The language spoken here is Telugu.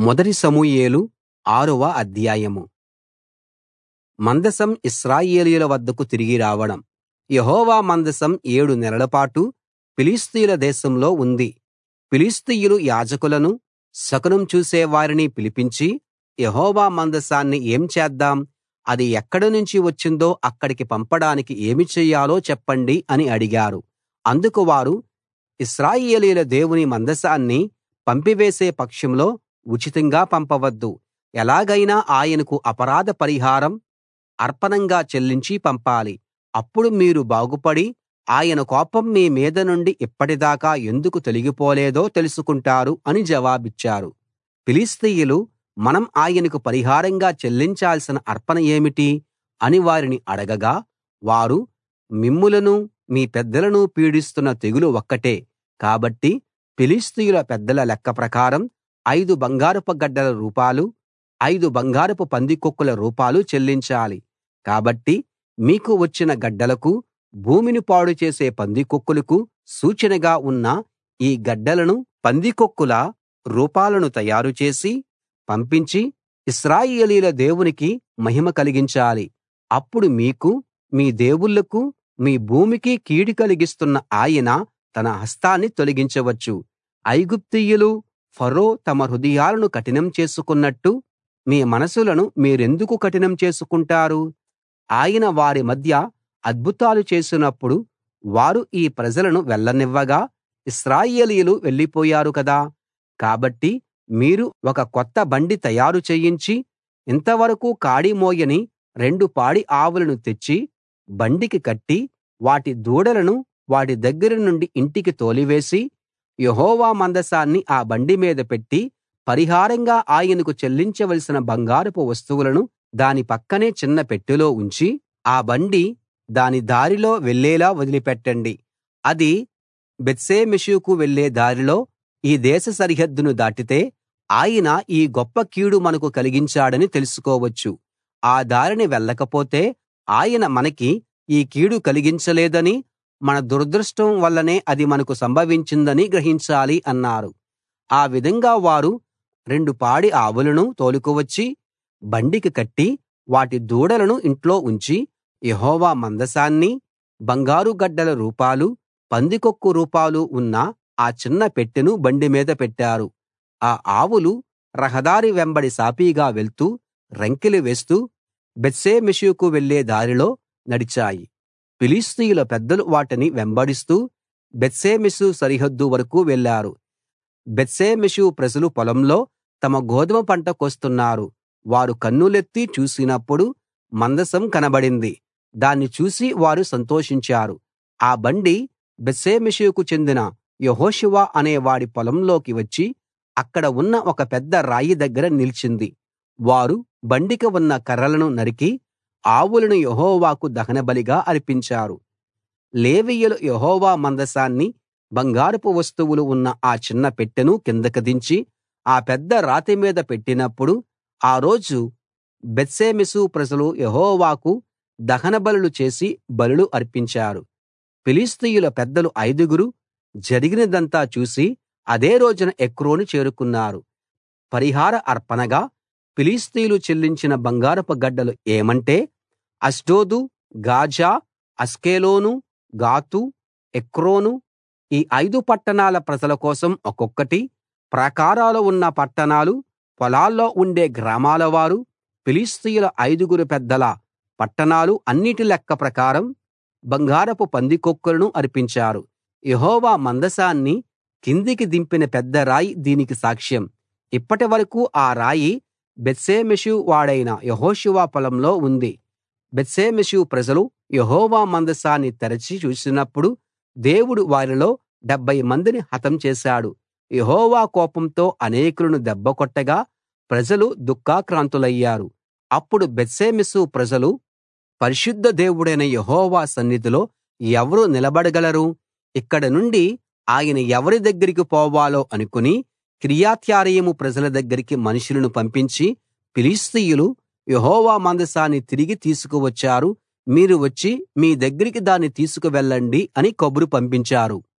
మొదటి సమూయేలు ఆరవ అధ్యాయం మందసం ఇశ్రాయేలీయుల వద్దకు తిరిగి రావడం యెహోవా మందసం ఏడు నెలల పాటు ఫిలిష్తీయుల దేశంలో ఉంది ఫిలిష్తీయులు యాజకులను శకునం చూసే వారిని పిలిపించి యెహోవా మందసాన్ని ఏం చేద్దాం అది ఎక్కడి నుంచి వచ్చిందో అక్కడికి పంపడానికి ఏమి చెయ్యాలో చెప్పండి అని అడిగారు అందుకు వారు ఇశ్రాయేలీయుల దేవుని మందసాన్ని పంపివేసే పక్షంలో ఉచితంగా పంపవద్దు ఎలాగైనా ఆయనకు అపరాధ పరిహారం అర్పణంగా చెల్లించి పంపాలి అప్పుడు మీరు బాగుపడి ఆయన కోపం మీ మీద నుండి ఇప్పటిదాకా ఎందుకు తొలగిపోలేదో తెలుసుకుంటారు అని జవాబిచ్చారు ఫిలిష్తీయులు మనం ఆయనకు పరిహారంగా చెల్లించాల్సిన అర్పణ ఏమిటి అని వారిని అడగగా వారు మిమ్ములను మీ పెద్దలను పీడిస్తున్న తెగులు ఒక్కటే కాబట్టి ఫిలిష్తీయుల పెద్దల లెక్క ప్రకారం ఐదు బంగారపు గడ్డల రూపాలు ఐదు బంగారపు పందికొక్కుల రూపాలు చెల్లించాలి కాబట్టి మీకు వచ్చిన గడ్డలకు భూమిని పాడు చేసే పందికొక్కులకు సూచనగా ఉన్న ఈ గడ్డలను పందికొక్కుల రూపాలను తయారు చేసి పంపించి ఇశ్రాయేలీయుల దేవునికి మహిమ కలిగించాలి అప్పుడు మీకు మీ దేవుళ్ళకు మీ భూమికి కీడు కలిగిస్తున్న ఆయన తన హస్తాన్ని తొలగించవచ్చు ఐగుప్తీయులు ఫరో తమ హృదయాలను కఠినం చేసుకున్నట్టు మీ మనసులను మీరెందుకు కఠినం చేసుకుంటారు ఆయన వారి మధ్య అద్భుతాలు చేసినప్పుడు వారు ఈ ప్రజలను వెళ్ళనివ్వగా ఇశ్రాయేలీయులు వెళ్ళిపోయారు కదా కాబట్టి మీరు ఒక కొత్త బండి తయారు చేయించి ఇంతవరకూ కాడి మోయని రెండు పాడి ఆవులను తెచ్చి బండికి కట్టి వాటి దూడలను వాటి దగ్గర నుండి ఇంటికి తోలివేసి యెహోవా మందసాన్ని ఆ బండి మీద పెట్టి పరిహారంగా ఆయనకు చెల్లించవలసిన బంగారపు వస్తువులను దాని పక్కనే చిన్న పెట్టెలో ఉంచి ఆ బండి దాని దారిలో వెళ్ళేలా వదిలిపెట్టండి అది బేత్షెమెషుకు వెళ్ళే దారిలో ఈ దేశ సరిహద్దును దాటితే ఆయన ఈ గొప్ప కీడు మనకు కలిగించాడని తెలుసుకోవచ్చు ఆ దారిని వెళ్ళకపోతే ఆయన మనకి ఈ కీడు కలిగించలేదని మన దురదృష్టం వల్లనే అది మనకు సంభవించిందని గ్రహించాలి అన్నారు ఆ విధంగా వారు రెండు పాడి ఆవులను తోలుకువచ్చి బండికి కట్టి వాటి దూడలను ఇంట్లో ఉంచి యెహోవా మందసాన్ని బంగారు గడ్డల రూపాలు పందికొక్కు రూపాలు ఉన్న ఆ చిన్న పెట్టెను బండి మీద పెట్టారు ఆ ఆవులు రహదారి వెంబడి సాఫీగా వెళ్తూ రంకెలు వేస్తూ బేత్షెమెషుకు వెళ్ళే దారిలో నడిచాయి ఫిలిష్తీయుల పెద్దలు వాటిని వెంబడిస్తూ బేత్షెమెషు సరిహద్దు వరకూ వెళ్ళారు బేత్షెమెషు ప్రజలు పొలంలో తమ గోదుమ పంట కోస్తున్నారు వారు కన్నులెత్తి చూసినప్పుడు మందసం కనబడింది దాన్ని చూసి వారు సంతోషించారు ఆ బండి బేత్షెమెషుకు చెందిన యెహోషువ అనే వాడి పొలంలోకి వచ్చి అక్కడ ఉన్న ఒక పెద్ద రాయి దగ్గర నిలిచింది వారు బండికి ఉన్న కర్రలను నరికి ఆవులను యెహోవాకు దహనబలిగా అర్పించారు లేవీయులు యెహోవా మందసాన్ని బంగారపు వస్తువులు ఉన్న ఆ చిన్న పెట్టెను కిందకి దించి ఆ పెద్ద రాతి మీద పెట్టినప్పుడు ఆ రోజు బేత్షెమెషు ప్రజలు యెహోవాకు దహనబలులు చేసి బలులు అర్పించారు ఫిలిష్తీయుల పెద్దలు ఐదుగురు జరిగినదంతా చూసి అదే రోజున ఎక్రోను చేరుకున్నారు పరిహార అర్పణగా ఫిలిష్తీయులు చెల్లించిన బంగారపు గడ్డలు ఏమంటే అష్డోదు గాజా అష్కెలోను గాతు ఎక్రోను ఈ ఐదు పట్టణాల ప్రజల కోసం ఒక్కొక్కటి ప్రాకారాలు ఉన్న పట్టణాలు పొలాల్లో ఉండే గ్రామాల వారు ఫిలిష్తీయుల ఐదుగురు పెద్దల పట్టణాలు అన్నిటి లెక్క ప్రకారం బంగారపు పందికొక్కులను అర్పించారు యెహోవా మందసాన్ని కిందికి దింపిన పెద్ద రాయి దీనికి సాక్ష్యం ఇప్పటి వరకూ ఆ రాయి బేత్షెమెషు వాడైన యెహోషువ పొలంలో ఉంది బేత్షెమెషు ప్రజలు యెహోవా మందసాన్ని తెరచి చూసినప్పుడు దేవుడు వారిలో డెబ్భై మందిని హతం చేశాడు యెహోవా కోపంతో అనేకులను దెబ్బకొట్టగా ప్రజలు దుఃఖాక్రాంతులయ్యారు అప్పుడు బేత్షెమెషు ప్రజలు పరిశుద్ధ దేవుడైన యెహోవా సన్నిధిలో ఎవరు నిలబడగలరు ఇక్కడ నుండి ఆయన ఎవరి దగ్గరికి పోవాలో అనుకుని కిర్యత్యారీము ప్రజల దగ్గరికి మనుషులను పంపించి ఫిలిష్తీయులు యెహోవా మందసాన్ని తిరిగి తీసుకువచ్చారు మీరు వచ్చి మీ దగ్గరికి దాన్ని తీసుకు వెళ్ళండి అని కబురు పంపించారు